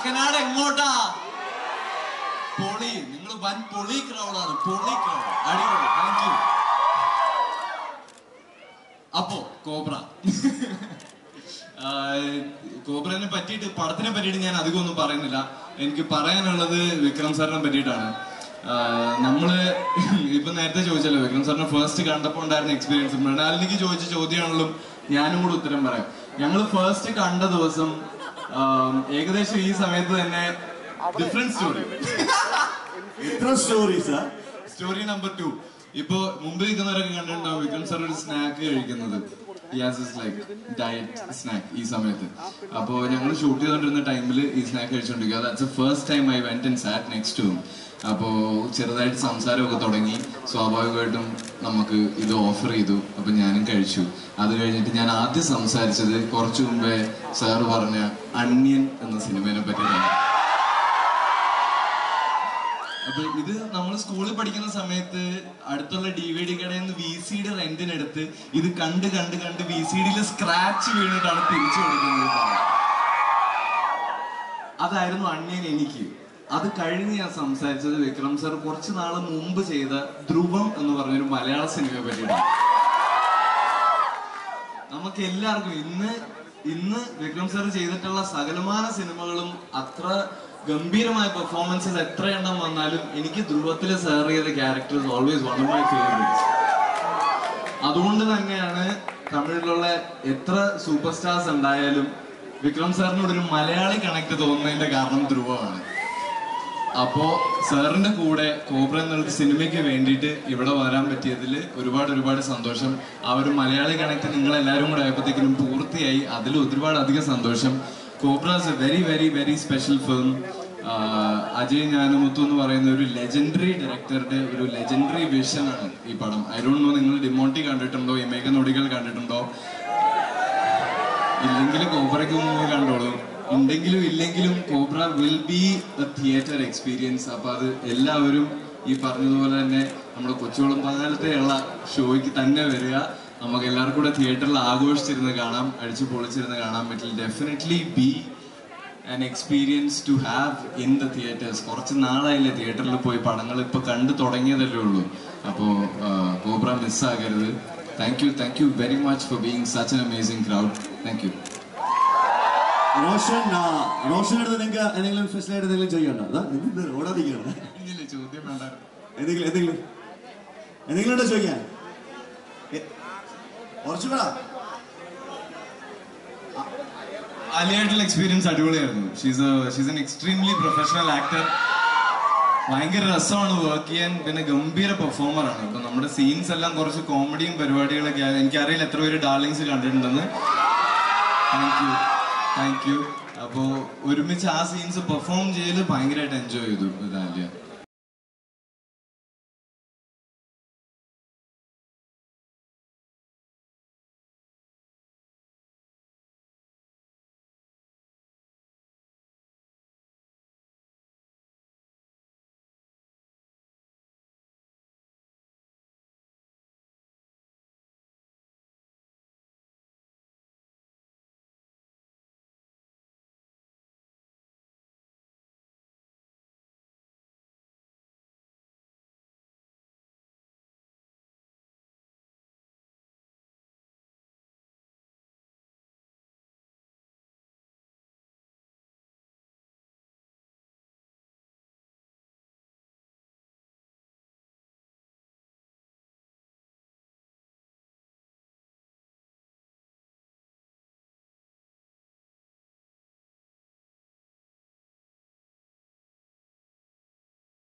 കാക്കനാട് എങ്ങോട്ടാ പൊളി നിങ്ങൾ വൻ പൊളി ക്രൗഡാണ് പൊളി ക്രൗഡ് അടിപൊളി താങ്ക് യു അപ്പോ കോബ്ര ആഹ് കോബ്രനെ പറ്റിയിട്ട് പടത്തിനെ പറ്റിയിട്ട് ഞാൻ അധികം ഒന്നും പറയുന്നില്ല എനിക്ക് പറയാനുള്ളത് വിക്രം സാറിനെ പറ്റിയിട്ടാണ് ആഹ് നമ്മള് ഇപ്പൊ നേരത്തെ ചോദിച്ചല്ലോ വിക്രം സാറിനെ ഫസ്റ്റ് കണ്ടപ്പോൾ ഉണ്ടായിരുന്ന എക്സ്പീരിയൻസ് മൃണാലിനിക്ക് ചോദിച്ച ചോദ്യമാണല്ലോ ഞാനും കൂടെ ഉത്തരം പറയാം ഞങ്ങൾ ഫസ്റ്റ് കണ്ട ദിവസം ആഹ് ഏകദേശം ഈ സമയത്ത് തന്നെ ഡിഫറെന്റ് സ്റ്റോറി ഇത്ര സ്റ്റോറീസാ സ്റ്റോറി നമ്പർ ടു ഇപ്പൊ മുമ്പ് നിൽക്കുന്നവരൊക്കെ കണ്ടിട്ടുണ്ടാവും വിക്രം സാർ ഒരു സ്നാക്ക് കഴിക്കുന്നത് ലൈക്ക് ഡയറ്റ് സ്നാക്ക് ഈ സമയത്ത് അപ്പോ ഞങ്ങൾ ഷൂട്ട് ചെയ്തോണ്ടിരുന്ന ടൈമിൽ ഈ സ്നാക്ക് കഴിച്ചോണ്ടിരിക്കുക that's first time I went and sat next to അപ്പോ ചെറുതായിട്ട് സംസാരമൊക്കെ തുടങ്ങി സ്വാഭാവികമായിട്ടും നമുക്ക് ഇത് ഓഫർ ചെയ്തു അപ്പൊ ഞാനും കഴിച്ചു അത് കഴിഞ്ഞിട്ട് ഞാൻ ആദ്യം സംസാരിച്ചത് കുറച്ചു മുമ്പേ സാറ് പറഞ്ഞ അണ്യൻ എന്ന സിനിമയെ പറ്റിയിട്ടാണ് അപ്പൊ ഇത് നമ്മൾ സ്കൂളിൽ പഠിക്കുന്ന സമയത്ത് അടുത്തുള്ള ഡി വി ഡി കടയിൽ നിന്ന് വി സിയുടെ റെന്റിനെടുത്ത് ഇത് കണ്ട് കണ്ട് കണ്ട് വി സി ഡിയിൽ സ്ക്രാച്ച് വീണിട്ടാണ് തിരിച്ചു കൊടുക്കുന്നത് പണം. അതായിരുന്നു അണ്യൻ എനിക്ക് അത് കഴിഞ്ഞ് ഞാൻ സംസാരിച്ചത് വിക്രം സർ കുറച്ച് നാള് മുമ്പ് ചെയ്ത ധ്രുവം എന്ന് പറഞ്ഞൊരു മലയാള സിനിമയെ പറ്റിയിട്ടാണ് നമുക്ക് എല്ലാവർക്കും ഇന്ന് ഇന്ന് വിക്രം സാർ ചെയ്തിട്ടുള്ള സകലമാന സിനിമകളും അത്ര ഗംഭീരമായ പെർഫോമൻസസ് എത്ര എണ്ണം വന്നാലും എനിക്ക് ധ്രുവത്തിൽ സാർ ചെയ്ത characters always one of my favourites അതുകൊണ്ട് തന്നെയാണ് തമിഴിലുള്ള എത്ര സൂപ്പർ സ്റ്റാർസ് ഉണ്ടായാലും വിക്രം സാറിനോട് ഒരു മലയാളി കണക്ട് തോന്നുന്നതിന്റെ കാരണം ധ്രുവമാണ് അപ്പോ സാറിന്റെ കൂടെ കോബ്ര എന്നുള്ള സിനിമയ്ക്ക് വേണ്ടിയിട്ട് ഇവിടെ വരാൻ പറ്റിയതിൽ ഒരുപാട് ഒരുപാട് സന്തോഷം ആ ഒരു മലയാളി കണക്ട് നിങ്ങൾ എല്ലാവരും കൂടെ ആയപ്പോഴത്തേക്കിനും പൂർത്തിയായി അതിൽ ഒരുപാട് അധികം സന്തോഷം Cobra is a very very very special film Ajay Gnanamuthu എന്ന് പറയുന്ന ഒരു ലെജൻഡറി ഡയറക്ടറുടെ ഒരു ലെജൻഡറി വിഷനാണ് ഈ പടം ഐ ഡോണ്ട് നോ നിങ്ങൾ ഡിമോണ്ടി കണ്ടിട്ടുണ്ടോ ഇമേക നൊടികൾ കണ്ടിട്ടുണ്ടോ ഇല്ലെങ്കിൽ കോബ്രയ്ക്ക് മൂവി കണ്ടോളൂ ഉണ്ടെങ്കിലും ഇല്ലെങ്കിലും Cobra will be a theatre experience അപ്പൊ അത് എല്ലാവരും ഈ പറഞ്ഞതുപോലെ തന്നെ നമ്മുടെ കൊച്ചുകുളം പതിനാലത്തെയുള്ള ഷോയ്ക്ക് തന്നെ വരിക നമുക്ക് എല്ലാവർക്കും കൂടെ തിയേറ്ററിൽ ആഘോഷിച്ചിരുന്ന് കാണാം അടിച്ചു പൊളിച്ചിരുന്ന് കാണാൻ പറ്റില്ല definitely be an experience to have in the theatres കുറച്ച് നാളായില്ലേ തിയേറ്ററിൽ പോയി പടങ്ങൾ ഇപ്പൊ കണ്ടു തുടങ്ങിയതല്ലേ ഉള്ളൂ അപ്പോ കോബ്ര മിസ്സാകരുത് thank you thank you very much for being such an amazing crowd thank you Roshan ആ, റോഷന്റെ അടുത്ത് നിങ്ങൾക്ക് എന്തെങ്കിലും സ്പെഷ്യൽ ആയിട്ട് എന്തെങ്കിലും ചെയ്യണ്ടോ അതാ എന്ത് ഓടാതിരിക്കണം ഇല്ല ചോദ്യം വേണ്ടായിരുന്നു എന്തെങ്കിലും എന്തെങ്കിലും എന്തെങ്കിലും ഉണ്ടോ ചോദിക്കാൻ എ- കുറച്ച് പറ ആലിയായിട്ടുള്ള എക്സ്പീരിയൻസ് അടിപൊളിയായിരുന്നു she's she's an extremely professional actor ഭയങ്കര രസമാണ് വർക്ക് ചെയ്യാൻ പിന്നെ ഗംഭീര പെർഫോമർ ആണ് ഇപ്പൊ നമ്മുടെ സീൻസ് എല്ലാം കുറച്ച് കോമഡിയും പരിപാടികളൊക്കെ ആയത് എനിക്കറിയില്ല എത്ര പേര് ഡാർലിങ്സ് കണ്ടിട്ടുണ്ടെന്ന് താങ്ക് യു താങ്ക് യു അപ്പോ ഒരുമിച്ച് ആ സീൻസ് പെർഫോം ചെയ്ത് ഭയങ്കരമായിട്ട് എൻജോയ് ചെയ്തു ഇത് ആലിയ